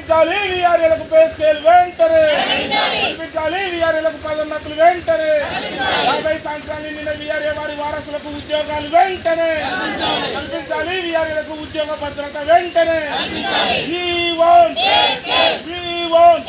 కల్పించాలి వీఆర్ఏలకు pay scale వెంటనే కల్పించాలి వీఆర్ఏలకు పదోన్నతులు వెంటనే యాభై సంవత్సరాలు నిండిన వీఆర్ఏ వారి వారసులకు ఉద్యోగాలు వెంటనే కల్పించాలి వీఆర్ఏలకు ఉద్యోగ భద్రత వెంటనే We want, we want.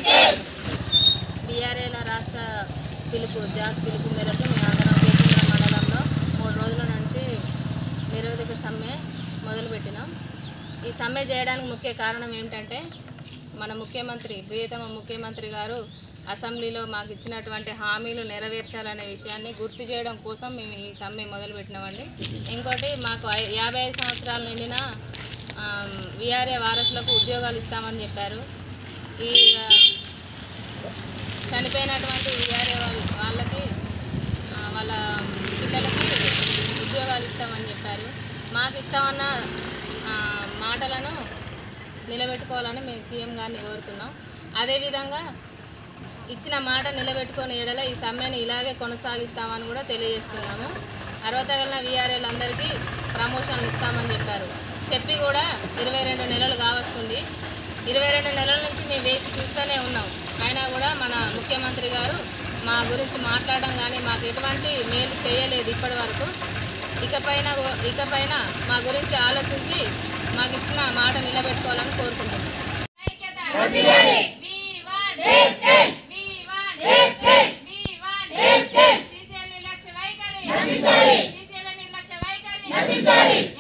బీఆర్ఏల రాష్ట్ర పిలుపు జాత్ పిలుపు మేరకు మేమందరం కేసీఆర్ మండలంలో మూడు రోజుల నుంచి నిరోధక సమ్మె మొదలుపెట్టినాం ఈ సమ్మె చేయడానికి ముఖ్య కారణం ఏమిటంటే మన ముఖ్యమంత్రి ప్రియతమ ముఖ్యమంత్రి గారు అసెంబ్లీలో మాకు ఇచ్చినటువంటి హామీలు నెరవేర్చాలనే విషయాన్ని గుర్తు చేయడం కోసం మేము ఈ సమ్మె మొదలుపెట్టినామండి ఇంకోటి మాకు ఐ- యాభై ఐదు సంవత్సరాల నిండిన విఆర్ఏ వారసులకు ఉద్యోగాలు ఇస్తామని చెప్పారు ఈ ఆ, చనిపోయినటువంటి విఆర్ఏ వాళ్ళ వాళ్ళకి ఆ, వాళ్ళ పిల్లలకి ఉద్యోగాలు ఇస్తామని చెప్పారు మాకు ఇస్తామన్న ఆ, మాటలను నిలబెట్టుకోవాలని మేము సీఎం గారిని కోరుతున్నాం అదేవిధంగా ఇచ్చిన మాట నిలబెట్టుకొని ఎడల ఈ సమ్మెను ఇలాగే కొనసాగిస్తామని కూడా తెలియజేస్తున్నాము అరవతగలిన వీఆర్ఏలు అందరికీ ప్రమోషన్లు ఇస్తామని చెప్పారు చెప్పి కూడా ఇరవై రెండు నెలలు కావస్తుంది ఇరవై రెండు నెలల నుంచి మేము వేచి చూస్తూనే ఉన్నాం అయినా కూడా మన ముఖ్యమంత్రి గారు మా గురించి మాట్లాడడం కానీ మాకు ఎటువంటి మేలు చేయలేదు ఇప్పటి వరకు ఇకపైన గు- ఇకపైన మా గురించి ఆలోచించి మాకు ఇచ్చిన మాట నిలబెట్టుకోవాలని కోరుకుంటున్నాం నిర్లక్ష్య వైఖరి